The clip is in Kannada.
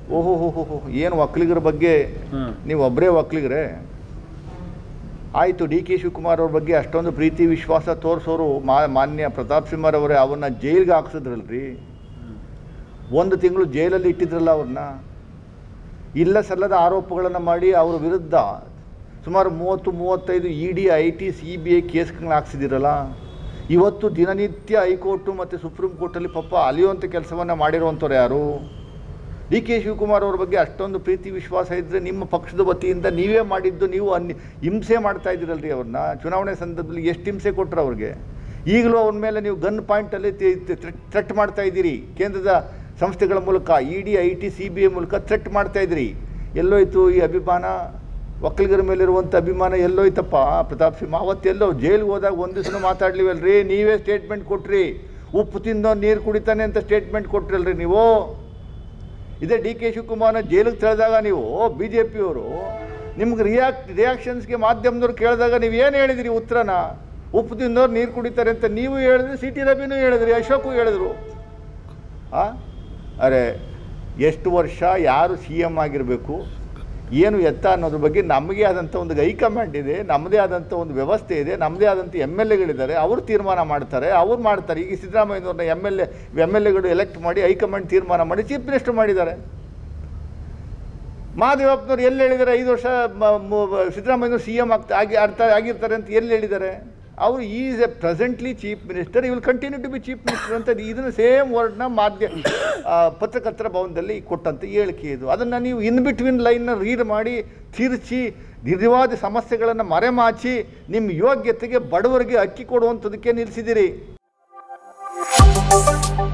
ಓಹೋ ಹೋ ಹೋ ಹೋ ಏನು ಒಕ್ಕಲಿಗರ ಬಗ್ಗೆ ಹಾಂ ನೀವು ಒಬ್ಬರೇ ಒಕ್ಕಲಿಗರೇ ಆಯಿತು ಡಿ ಕೆ ಶಿವಕುಮಾರ್ ಅವ್ರ ಬಗ್ಗೆ ಅಷ್ಟೊಂದು ಪ್ರೀತಿ ವಿಶ್ವಾಸ ತೋರಿಸೋರು ಮಾ ಮಾನ್ಯ ಪ್ರತಾಪ್ ಸಿಂಹರವರೇ ಅವನ್ನ ಜೈಲಿಗೆ ಹಾಕ್ಸಿದ್ರಲ್ರಿ ಒಂದು ತಿಂಗಳು ಜೈಲಲ್ಲಿ ಇಟ್ಟಿದ್ರಲ್ಲ ಅವ್ರನ್ನ ಇಲ್ಲ ಸಲ್ಲದ ಆರೋಪಗಳನ್ನು ಮಾಡಿ ಅವ್ರ ವಿರುದ್ಧ ಸುಮಾರು ಮೂವತ್ತು ಮೂವತ್ತೈದು E D I T C B I ಕೇಸ್ಗಳನ್ನ ಹಾಕ್ಸಿದಿರಲ್ಲ ಇವತ್ತು ದಿನನಿತ್ಯ ಹೈಕೋರ್ಟು ಮತ್ತು ಸುಪ್ರೀಂ ಕೋರ್ಟಲ್ಲಿ ಪಾಪ ಅಲಿಯುವಂಥ ಕೆಲಸವನ್ನು ಮಾಡಿರುವಂಥವ್ರು ಯಾರು ಡಿ ಕೆ ಶಿವಕುಮಾರ್ ಅವ್ರ ಬಗ್ಗೆ ಅಷ್ಟೊಂದು ಪ್ರೀತಿ ವಿಶ್ವಾಸ ಇದ್ದರೆ ನಿಮ್ಮ ಪಕ್ಷದ ವತಿಯಿಂದ ನೀವೇ ಮಾಡಿದ್ದು ನೀವು ಅನ್ಯ ಹಿಂಸೆ ಮಾಡ್ತಾ ಇದ್ದೀರಲ್ರಿ ಅವ್ರನ್ನ ಚುನಾವಣೆ ಸಂದರ್ಭದಲ್ಲಿ ಎಷ್ಟು ಹಿಂಸೆ ಕೊಟ್ಟರು ಅವ್ರಿಗೆ ಈಗಲೂ ಅವ್ರ ಮೇಲೆ ನೀವು ಗನ್ ಪಾಯಿಂಟಲ್ಲಿ ಥ್ರೆಟ್ ಮಾಡ್ತಾ ಇದ್ದೀರಿ ಕೇಂದ್ರದ ಸಂಸ್ಥೆಗಳ ಮೂಲಕ E D I T C B I ಮೂಲಕ ಥ್ರೆಟ್ ಮಾಡ್ತಾ ಇದ್ದೀರಿ ಎಲ್ಲೋಯ್ತು ಈ ಅಭಿಮಾನ ಒಕ್ಕಲಿಗರ ಮೇಲಿರುವಂಥ ಅಭಿಮಾನ ಎಲ್ಲೋಯ್ತಪ್ಪ ಪ್ರತಾಪ್ ಸಿಂಹ ಅವತ್ತೆಲ್ಲೋ ಜೈಲಿಗೆ ಹೋದಾಗ ಒಂದು ದಿವಸ ಮಾತಾಡ್ಲಿವಲ್ರಿ ನೀವೇ ಸ್ಟೇಟ್ಮೆಂಟ್ ಕೊಟ್ರಿ ಉಪ್ಪು ತಿಂದೋ ನೀರು ಕುಡಿತಾನೆ ಅಂತ ಸ್ಟೇಟ್ಮೆಂಟ್ ಕೊಟ್ರಲ್ರಿ ನೀವು ಇದೇ ಡಿ ಕೆ ಶಿವಕುಮಾರ್ನ ಜೈಲಿಗೆ ತೆಳೆದಾಗ ನೀವು ಬಿ ಜೆ ಪಿಯವರು ನಿಮ್ಗೆ ರಿಯಾಕ್ಟ್ ರಿಯಾಕ್ಷನ್ಸ್ಗೆ ಮಾಧ್ಯಮದವ್ರು ಕೇಳಿದಾಗ ನೀವು ಏನು ಹೇಳಿದಿರಿ ಉತ್ತರನ ಉಪ್ಪು ತಿಂದವ್ರು ನೀರು ಕುಡಿತಾರೆ ಅಂತ ನೀವು ಹೇಳಿದ್ರಿ ಸಿ ಟಿ ರವಿನೂ ಹೇಳಿದ್ರಿ ಅಶೋಕು ಹೇಳಿದ್ರು ಆ ಅರೆ ಎಷ್ಟು ವರ್ಷ ಯಾರು ಸಿ ಎಮ್ ಆಗಿರಬೇಕು ಏನು ಎತ್ತ ಅನ್ನೋದ್ರ ಬಗ್ಗೆ ನಮಗೆ ಆದಂಥ ಒಂದು ಹೈಕಮಾಂಡ್ ಇದೆ ನಮ್ಮದೇ ಆದಂಥ ಒಂದು ವ್ಯವಸ್ಥೆ ಇದೆ ನಮ್ಮದೇ ಆದಂಥ ಎಮ್ ಎಲ್ ಎಗಳಿದ್ದಾರೆ ಅವರು ತೀರ್ಮಾನ ಮಾಡ್ತಾರೆ ಅವ್ರು ಮಾಡ್ತಾರೆ ಈಗ ಸಿದ್ದರಾಮಯ್ಯನವ್ರನ್ನ M L A M L ಎಗಳು ಎಲೆಕ್ಟ್ ಮಾಡಿ ಹೈಕಮಾಂಡ್ ತೀರ್ಮಾನ ಮಾಡಿ ಚೀಫ್ ಮಿನಿಸ್ಟರ್ ಮಾಡಿದ್ದಾರೆ ಮಹಾದೇವಪ್ಪನವ್ರು ಎಲ್ಲಿ ಹೇಳಿದ್ದಾರೆ ಐದು ವರ್ಷ ಮ- ಮು- ಸಿದ್ದರಾಮಯ್ಯನವರು ಸಿ ಎಮ್ ಆಗ್ತಾ ಆಗಿ ಅರ್ಥ ಆಗಿರ್ತಾರೆ ಅಂತ ಎಲ್ಲಿ ಹೇಳಿದ್ದಾರೆ ಅವರು is a presently chief minister will continue to be chief minister ಅಂತ ಇದನ್ನು ಸೇಮ್ ವರ್ಡ್ನ ಮಾಧ್ಯ ಆ, ಪತ್ರಕರ್ತರ ಭವನದಲ್ಲಿ ಕೊಟ್ಟಂತ ಹೇಳಿಕೆ ಇದು ಅದನ್ನು ನೀವು ಇನ್ ಬಿಟ್ವೀನ್ ಲೈನ್ನ ರೀಡ್ ಮಾಡಿ ತಿರುಚಿ ನಿಜವಾದ ಸಮಸ್ಯೆಗಳನ್ನು ಮರೆಮಾಚಿ ನಿಮ್ಮ ಯೋಗ್ಯತೆಗೆ ಬಡವರಿಗೆ ಅಕ್ಕಿ ಕೊಡುವಂಥದಕ್ಕೆ ನಿಲ್ಲಿಸಿದ್ದೀರಿ